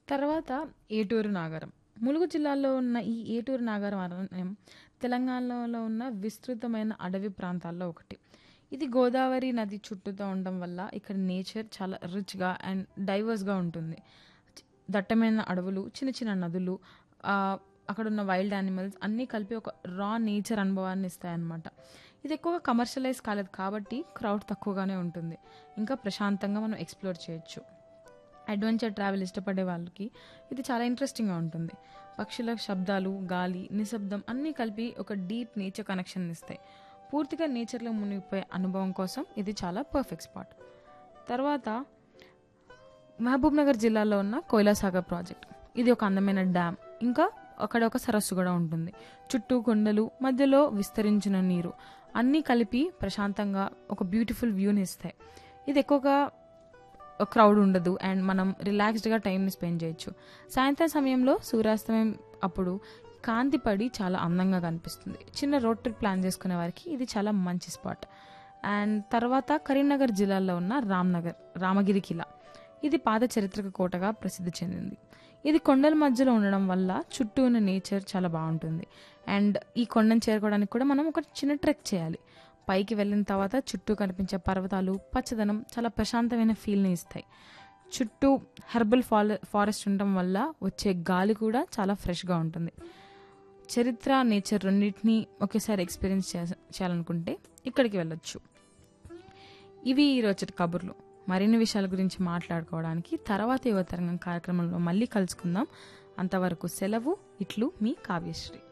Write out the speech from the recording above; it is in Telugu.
తర్వాత ఏటూరు నాగారం ములుగు జిల్లాలో ఉన్న ఈ ఏటూరు నాగారం అరణ్యం తెలంగాణలో ఉన్న విస్తృతమైన అడవి ప్రాంతాల్లో ఒకటి ఇది గోదావరి నది చుట్టూతో ఉండడం వల్ల ఇక్కడ నేచర్ చాలా రిచ్గా అండ్ డైవర్స్గా ఉంటుంది దట్టమైన అడవులు చిన్న చిన్న నదులు ఆ, అక్కడ ఉన్న వైల్డ్ యానిమల్స్ అన్నీ కలిపి ఒక రా నేచర్ అనుభవాన్ని ఇస్తాయన్నమాట ఇది ఎక్కువగా కమర్షియలైజ్ కాలేదు కాబట్టి క్రౌడ్ తక్కువగానే ఉంటుంది ఇంకా ప్రశాంతంగా మనం ఎక్స్ప్లోర్ చేయొచ్చు అడ్వెంచర్ ట్రావెల్ ఇష్టపడే వాళ్ళకి ఇది చాలా ఇంట్రెస్టింగ్గా ఉంటుంది పక్షుల శబ్దాలు గాలి నిశ్శబ్దం అన్నీ కలిపి ఒక డీప్ నేచర్ కనెక్షన్ ఇస్తాయి పూర్తిగా నేచర్లో మునిగిపోయే అనుభవం కోసం ఇది చాలా పర్ఫెక్ట్ స్పాట్ తర్వాత మహబూబ్ నగర్ జిల్లాలో ఉన్న కోయిలాసాగర్ ప్రాజెక్ట్ ఇది ఒక అందమైన డ్యామ్ ఇంకా అక్కడ ఒక సరస్సు కూడా ఉంటుంది చుట్టూ కొండలు మధ్యలో విస్తరించిన నీరు అన్నీ కలిపి ప్రశాంతంగా ఒక బ్యూటిఫుల్ వ్యూని ఇస్తాయి ఇది ఎక్కువగా క్రౌడ్ ఉండదు అండ్ మనం రిలాక్స్డ్గా టైంని స్పెండ్ చేయొచ్చు సాయంత్రం సమయంలో సూర్యాస్తమయం అప్పుడు కాంతి పడి చాలా అందంగా కనిపిస్తుంది చిన్న రోడ్ ట్రిప్ ప్లాన్ చేసుకునే వారికి ఇది చాలా మంచి స్పాట్ అండ్ తర్వాత కరీంనగర్ జిల్లాలో ఉన్న రామ్నగర్ రామగిరి కిలా ఇది పాత చరిత్రక కోటగా ప్రసిద్ధి చెందింది ఇది కొండల మధ్యలో ఉండడం వల్ల చుట్టూ ఉన్న నేచర్ చాలా బాగుంటుంది అండ్ ఈ కొండను చేరుకోవడానికి కూడా మనం ఒక చిన్న ట్రెక్ చేయాలి పైకి వెళ్ళిన తర్వాత చుట్టూ కనిపించే పర్వతాలు పచ్చదనం చాలా ప్రశాంతమైన ఫీల్ని ఇస్తాయి చుట్టూ హెర్బల్ ఫాల ఫారెస్ట్ ఉండటం వల్ల వచ్చే గాలి కూడా చాలా ఫ్రెష్గా ఉంటుంది చరిత్ర నేచర్ రెండింటినీ ఒకేసారి ఎక్స్పీరియన్స్ చేయ- చేయాలనుకుంటే ఇక్కడికి వెళ్ళొచ్చు ఇవి ఈరోజు కబుర్లు మరిన్ని విషయాల గురించి మాట్లాడుకోవడానికి తర్వాత యువతరంగం కార్యక్రమంలో మళ్ళీ కలుసుకుందాం అంతవరకు సెలవు ఇట్లు మీ కావ్యశ్రీ